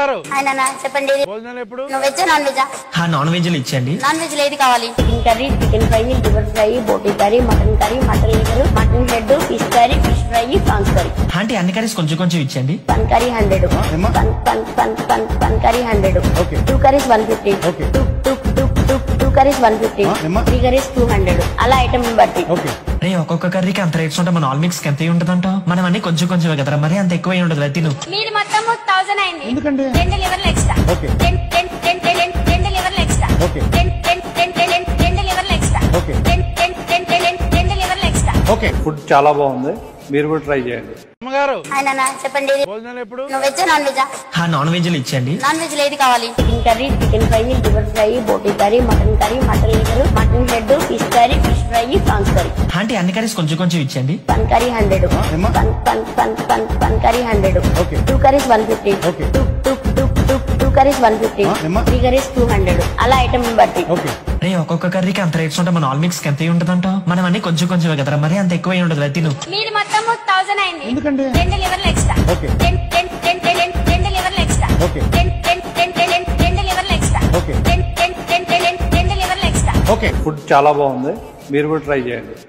అమ్మగారు ఆయన చెప్పండి భోజనాలు ఎప్పుడు నువ్వు వెజ్ నాన్ వెజా ఆ నాన్ వెజ్లు ఇచ్చండి నాన్ వెజ్ ఏది కావాలి chicken curry chicken fry liver fry బోటీ curry mutton curry mutton liver mutton head fish curry fish fry prawns curry aunty అన్ని కర్రీస్ కొంచెం కొంచెం ఇచ్చండి పన్ కర్రీ హండ్రెడ్ ఏమ్మా? పన్ పన్ పన్ పన్ పన్ curry hundred Okay. Two curries one fifty Okay. Two two two two two curries one fifty ఆ, ఏమ్మా? త్రీ కర్రీస్ టూ హండ్రెడ్ అలా ఐటమ్ బట్టి ఓకే రే ఒక్కొక్క కర్రీకి అంత రేట్స్ ఉంటే మన ఆల్ మిక్స్ ఎంత ఉంటుందంట మనం అన్ని కొంచెం కొంచెం కదరా మరి అంత ఎక్కువ ఉండదు తిను మీది మొత్తం థౌసండ్ అయింది ఎందుకండి? రెండు లివర్లు ఎక్స్ట్రా ఓకే. రెండు- రెండు- రెండు- రెండు- రెండు లివర్లు ఎక్స్ట్రా ఓకే. రెండు- రెండు- రెండు- రెండు- రెండు లివర్లు ఎక్స్ట్రా ఓకే. రెండు- రెండు- రెండు- రెండు- రెండు లివర్లు ఎక్స్ట్రా ఓకే ఫుడ్ చాలా బాగుంది మీరు కూడా ట్రై చేయండి అమ్మగారు ఆయన చెప్పండి భోజనాలు ఎప్పుడు నువ్వు వెజ్ నాన్ వెజా ఆ నాన్ వెజ్లు ఇచ్చండి నాన్ వెజ్ ఏది కావాలి chicken curry chicken fry liver fry బోటీ curry mutton curry mutton liver mutton head fish curry fish fry prawns curry aunty అన్ని కర్రీస్ కొంచెం కొంచెం ఇచ్చండి పన్ కర్రీ హండ్రెడ్ ఏమ్మా? పన్ పన్ పన్ పన్ పన్ curry hundred okay. Two curries one fifty okay. Two two two two two curries one fifty ఆ, ఏమ్మా? త్రీ కర్రీస్ టూ హండ్రెడ్ అలా ఐటమ్ బట్టి ఓకే రే ఒక్కొక్క కర్రీకి అంత రేట్స్ ఉంటే మన ఆల్ మిక్స్ ఎంత ఉంటుందంట మనం అన్ని కొంచెం కొంచెం కదరా మరి అంత ఎక్కువ ఉండదు తిను మీది మొత్తం థౌసండ్ అయింది ఎందుకండి? రెండు లివర్లు ఎక్స్ట్రా ఓకే. రెండు- రెండు- రెండు- రెండు- రెండు లివర్లు ఎక్స్ట్రా ఓకే. రెండు- రెండు- రెండు- రెండు- రెండు లివర్లు ఎక్స్ట్రా ఓకే. రెండు- రెండు- రెండు- రెండు- రెండు లివర్లు ఎక్స్ట్రా ఓకే ఫుడ్ చాలా బాగుంది మీరు కూడా ట్రై చేయండి